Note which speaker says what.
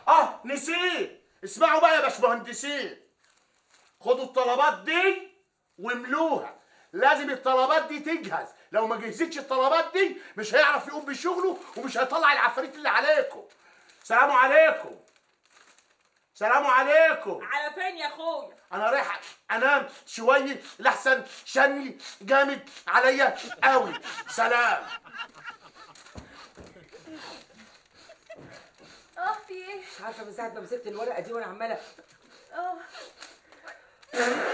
Speaker 1: اه نسيت اسمعوا بقى يا باشمهندسين خدوا الطلبات دي واملوها لازم الطلبات دي تجهز لو ما جهزتش الطلبات دي مش هيعرف يقوم بشغله ومش هيطلع العفاريت اللي عليكم سلام عليكم سلام عليكم
Speaker 2: على فين يا اخويا
Speaker 1: انا رايح انام شويه لحسن شني جامد عليا قوي سلام
Speaker 3: اه في ايه؟
Speaker 4: مش عارفه من ساعه ما مسكت الورقه دي وانا عماله
Speaker 3: اه